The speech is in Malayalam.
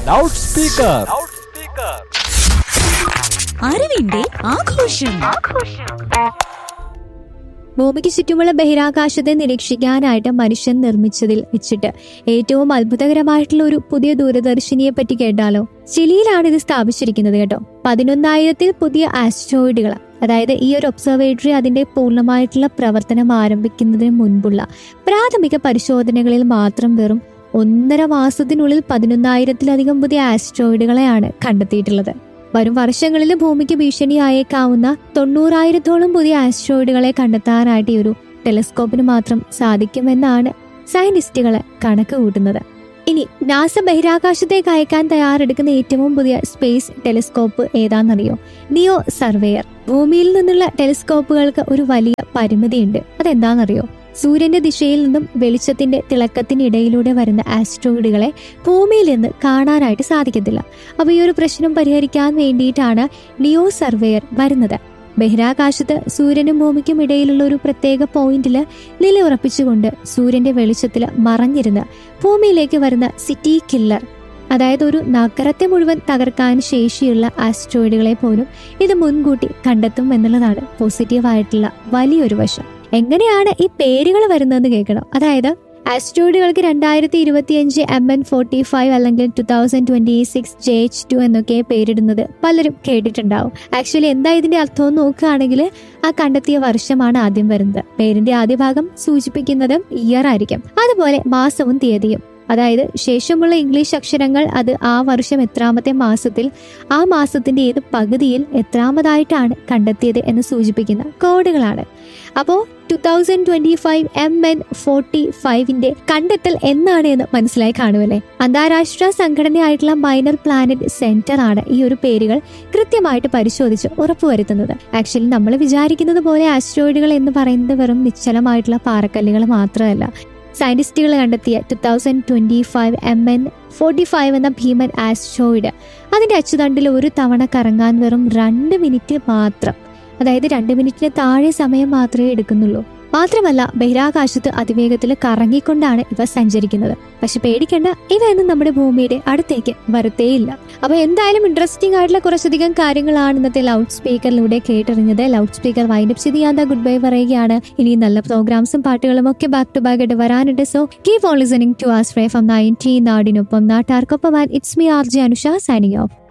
ലൗഡ് സ്പീക്കർ അറിവിന്റെ ആഘോഷം ഭൂമിക്ക് ചുറ്റുമുള്ള ബഹിരാകാശത്തെ നിരീക്ഷിക്കാനായിട്ട് മനുഷ്യൻ നിർമ്മിച്ചതിൽ വെച്ചിട്ട് ഏറ്റവും അത്ഭുതകരമായിട്ടുള്ള ഒരു പുതിയ ദൂരദർശിനിയെ പറ്റി കേട്ടാലോ ചിലിയിലാണ് ഇത് സ്ഥാപിച്ചിരിക്കുന്നത് കേട്ടോ പതിനൊന്നായിരത്തിൽ പുതിയ ആസ്ട്രോയിഡുകൾ അതായത് ഈ ഒരു ഒബ്സർവേറ്ററി അതിന്റെ പൂർണ്ണമായിട്ടുള്ള പ്രവർത്തനം ആരംഭിക്കുന്നതിന് മുൻപുള്ള പ്രാഥമിക പരിശോധനകളിൽ മാത്രം വെറും ഒന്നര മാസത്തിനുള്ളിൽ പതിനൊന്നായിരത്തിലധികം പുതിയ ആസ്ട്രോയിഡുകളെയാണ് കണ്ടെത്തിയിട്ടുള്ളത് വരും വർഷങ്ങളിൽ ഭൂമിക്ക് ഭീഷണിയായേക്കാവുന്ന തൊണ്ണൂറായിരത്തോളം പുതിയ ആസ്ട്രോയിഡുകളെ കണ്ടെത്താനായിട്ട് ഈ ഒരു ടെലിസ്കോപ്പിന് മാത്രം സാധിക്കുമെന്നാണ് സയന്റിസ്റ്റുകളെ കണക്ക് കൂട്ടുന്നത് ഇനി നാസ ബഹിരാകാശത്തേക്ക് അയക്കാൻ തയ്യാറെടുക്കുന്ന ഏറ്റവും പുതിയ സ്പേസ് ടെലിസ്കോപ്പ് ഏതാണെന്നറിയോ നിയോ സർവേയർ ഭൂമിയിൽ നിന്നുള്ള ടെലിസ്കോപ്പുകൾക്ക് ഒരു വലിയ പരിമിതിയുണ്ട് അതെന്താണെന്നറിയോ സൂര്യന്റെ ദിശയിൽ നിന്നും വെളിച്ചത്തിന്റെ തിളക്കത്തിനിടയിലൂടെ വരുന്ന ആസ്ട്രോയിഡുകളെ ഭൂമിയിൽ നിന്ന് കാണാനായിട്ട് സാധിക്കത്തില്ല അപ്പോൾ ഈ ഒരു പ്രശ്നം പരിഹരിക്കാൻ വേണ്ടിയിട്ടാണ് നിയോ സർവേയർ വരുന്നത് ബഹിരാകാശത്ത് സൂര്യനും ഭൂമിക്കും ഇടയിലുള്ള ഒരു പ്രത്യേക പോയിന്റിൽ നിലയുറപ്പിച്ചുകൊണ്ട് സൂര്യന്റെ വെളിച്ചത്തിൽ മറഞ്ഞിരുന്ന് ഭൂമിയിലേക്ക് വരുന്ന സിറ്റി കില്ലർ അതായത് ഒരു നഗരത്തെ മുഴുവൻ തകർക്കാൻ ശേഷിയുള്ള ആസ്ട്രോയിഡുകളെ പോലും ഇത് മുൻകൂട്ടി കണ്ടെത്തും എന്നുള്ളതാണ് പോസിറ്റീവായിട്ടുള്ള വലിയൊരു വശം എങ്ങനെയാണ് ഈ പേരുകൾ വരുന്നതെന്ന് കേൾക്കണം അതായത് ആസ്ട്രോയിഡുകൾക്ക് രണ്ടായിരത്തി ഇരുപത്തിയഞ്ച് എം എൻ ഫോർട്ടി ഫൈവ് അല്ലെങ്കിൽ two thousand twenty six J H two എന്നൊക്കെ പേരിടുന്നത് പലരും കേട്ടിട്ടുണ്ടാവും ആക്ച്വലി എന്താ ഇതിന്റെ അർത്ഥം എന്ന് നോക്കുകയാണെങ്കിൽ ആ കണ്ടെത്തിയ വർഷമാണ് ആദ്യം വരുന്നത് പേരിന്റെ ആദ്യ ഭാഗം സൂചിപ്പിക്കുന്നത് ഇയർ ആയിരിക്കും അതുപോലെ മാസവും തീയതിയും അതായത് ശേഷമുള്ള ഇംഗ്ലീഷ് അക്ഷരങ്ങൾ അത് ആ വർഷം എത്രാമത്തെ മാസത്തിൽ ആ മാസത്തിന്റെ ഏത് പകുതിയിൽ എത്രാമതായിട്ടാണ് കണ്ടെത്തിയത് എന്ന് സൂചിപ്പിക്കുന്ന കോഡുകളാണ് അപ്പോൾ two thousand twenty five M N forty ഫൈവിന്റെ കണ്ടെത്തൽ എന്നാണ് എന്ന് മനസ്സിലായി കാണുമല്ലേ അന്താരാഷ്ട്ര സംഘടനയായിട്ടുള്ള മൈനർ പ്ലാനറ്റ് സെന്റർ ആണ് ഈ ഒരു പേരുകൾ കൃത്യമായിട്ട് പരിശോധിച്ച് ഉറപ്പുവരുത്തുന്നത് ആക്ച്വലി നമ്മൾ വിചാരിക്കുന്നത് പോലെ ആസ്ട്രോയിഡുകൾ എന്ന് പറയുന്നത് വെറും നിശ്ചലമായിട്ടുള്ള പാറക്കല്ലുകൾ മാത്രമല്ല സയന്റിസ്റ്റുകൾ കണ്ടെത്തിയ two thousand twenty five M N forty five എന്ന ഭീമൻ ആസ്ട്രോയിഡ് അതിന്റെ അച്ചുതണ്ടിൽ ഒരു തവണ കറങ്ങാൻ വെറും രണ്ട് മിനിറ്റ് മാത്രം അതായത് രണ്ട് മിനിറ്റിന് താഴെ സമയം മാത്രമേ എടുക്കുന്നുള്ളൂ മാത്രമല്ല ബഹിരാകാശത്ത് അതിവേഗത്തിൽ കറങ്ങിക്കൊണ്ടാണ് ഇവ സഞ്ചരിക്കുന്നത് പക്ഷെ പേടിക്കേണ്ട ഇവയൊന്നും നമ്മുടെ ഭൂമിയുടെ അടുത്തേക്ക് വരത്തേയില്ല അപ്പൊ എന്തായാലും ഇൻട്രസ്റ്റിംഗ് ആയിട്ടുള്ള കുറച്ചധികം കാര്യങ്ങളാണ് ഇന്നത്തെ ലൗഡ് സ്പീക്കറിലൂടെ കേട്ടറിഞ്ഞത് ലൗഡ് സ്പീക്കർ വൈൻഡപ്പ് ചെയ്ത് ഞാൻ ഗുഡ് ബൈ പറയുകയാണ് ഇനി നല്ല പ്രോഗ്രാംസും പാട്ടുകളും ഒക്കെ ബാക്ക് ടു ബാക്ക് ആയിട്ട് വരാനുണ്ട് so keep on listening to ആസ് ഫ്രേ ഫ്രം നയൻറ്റീൻ നാടിനൊപ്പം നാട്ടാർക്കൊപ്പം it's me R J Anusha signing of